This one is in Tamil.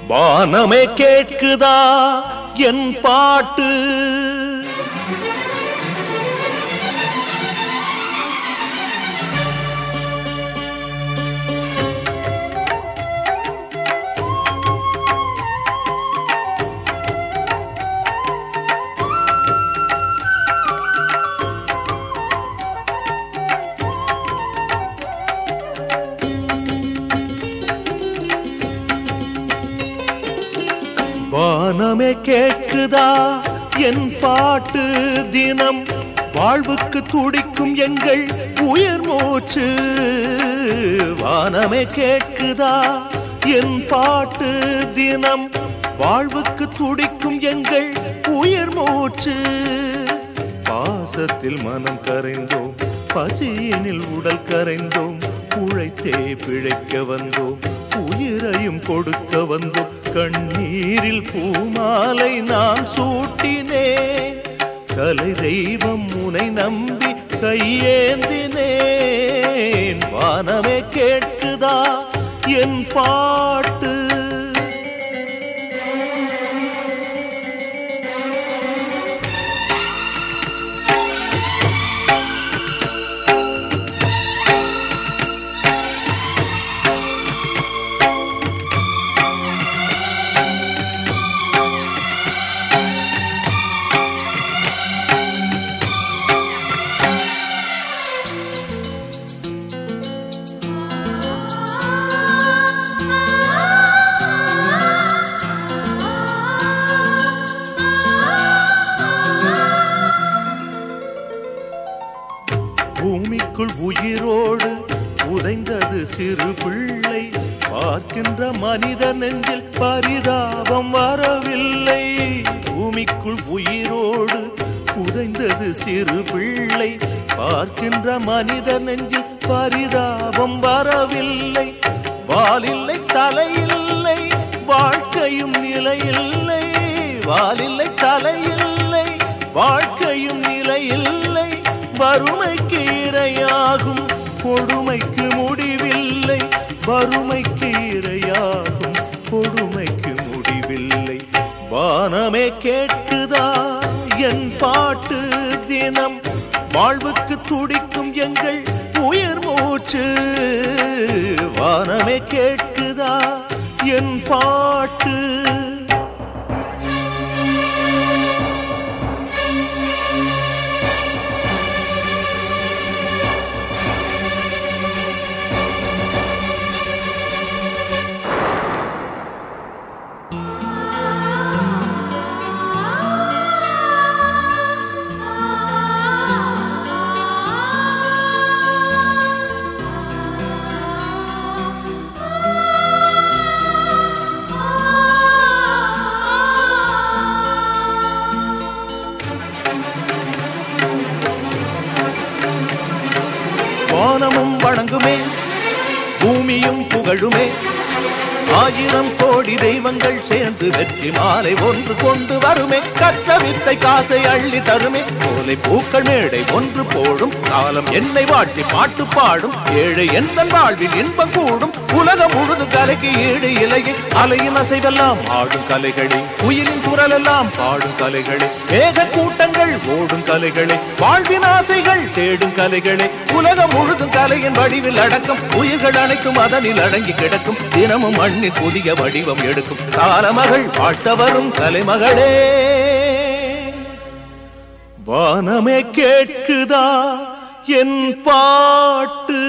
வானமே கேட்குதா என் பாட்டு வானமே கேட்குதா என் பாட்டு தினம் வாழ்வுக்கு துடிக்கும் எங்கள் உயிர் மூச்சு வானமே கேட்குதா என் பாட்டு தினம் வாழ்வுக்கு துடிக்கும் எங்கள் உயிர் மூச்சு பாசத்தில் மனம் கரைந்தோம் பசியினில் உடல் கரைந்தோம் உழைத்தே பிழைக்க வந்தோம் உயிரையும் கொடுக்க வந்தோம் கண்ணீரில் பூமாலை நான் சூட்டினேன் கலை தெய்வம் உனை நம்பி கையேந்தினேன் வானமே கேட்குதா என் பாட்டு பூமிக்குள் உயிரோடு உதைந்தது சிறு பிள்ளை பார்க்கின்ற மனித நெஞ்சில் பரிதாபம் வரவில்லை பூமிக்குள் உயிரோடு உதைந்தது சிறு பிள்ளை பார்க்கின்ற மனித நெஞ்சில் பரிதாபம் வரவில்லை வாலில்லை தலையில்லை வாழ்க்கையும் நிலையில்லை வாலில்லை தலையில்லை வாழ்க்கையும் நிலையில்லை வறுமைக்கு இரையாகும் கொடுமைக்கு முடிவில்லை வறுமைக்கு இரையாகும் கொடுமைக்கு முடிவில்லை வானமே கேட்குதா என் பாட்டு தினம் வாழ்வுக்கு துடிக்கும் எங்கள் உயிர் மூச்சு வானமே கேட்குதா என் பாட்டு வானமும் வணங்குமே பூமியும் புகழுமே ஆயிரம் கோடி தெய்வங்கள் சேர்ந்து வெற்றி மாலை ஒன்று கொண்டு வருமே கற்ற வித்தை காசை அள்ளி தருமே கோலை பூக்கள் மேடை ஒன்று போடும் காலம் என்னை வாழ்த்தி பாட்டு பாடும் ஏழை எந்த வாழ்வில் இன்பம் கூடும் உலகம் முழுது கலைக்கு ஈடு இலையை அலையின் அசைவெல்லாம் ஆடும் கலைகளே குயிலின் குரலெல்லாம் பாடும் கலைகளே மேக கூட்டங்கள் ஓடும் கலைகளே வாழ்வின் ஆசைகள் தேடும் கலைகளே உலகம் முழுதும் கலையின் வடிவில் அடக்கம் உயிர்கள் அனைத்தும் அதனில் அடங்கி கிடக்கும் தினமும் மண்ணில் புதிய வடிவம் எடுக்கும் காலமகள் வாழ்த்த வரும் கலைமகளே வானமே கேட்குதா என் பாட்டு